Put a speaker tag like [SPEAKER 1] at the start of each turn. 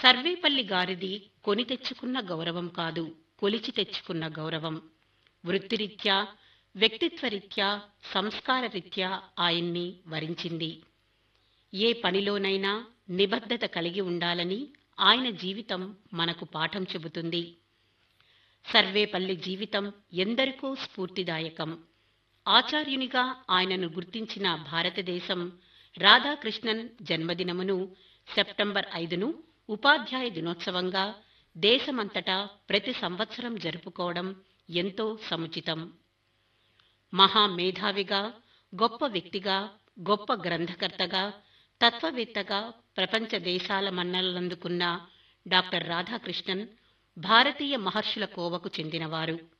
[SPEAKER 1] సర్వేపల్లి గారిది కొని తెచ్చుకున్న గౌరవం కాదు కొలిచి తెచ్చుకున్న గౌరవం వృత్తిరీత్యా వ్యక్తిత్వరీత్యా సంస్కారరీత్యా ఆయన్ని వరించింది ఏ పనిలోనైనా నిబద్ధత కలిగి ఉండాలని ఆయన జీవితం మనకు పాఠం చెబుతుంది సర్వేపల్లి జీవితం ఎందరికో స్ఫూర్తిదాయకం ఆచార్యునిగా ఆయనను గుర్తించిన భారతదేశం రాధాకృష్ణన్ జన్మదినమును సెప్టెంబర్ ఐదును ఉపాధ్యాయ దినోత్సవంగా దేశమంతటా ప్రతి సంవత్సరం జరుపుకోవడం ఎంతో సముచితం మహామేధావిగా గొప్ప వ్యక్తిగా గొప్ప గ్రంథకర్తగా తత్వవేత్తగా ప్రపంచ దేశాల మన్నలందుకున్న డాక్టర్ రాధాకృష్ణన్ భారతీయ మహర్షుల కోవకు చెందినవారు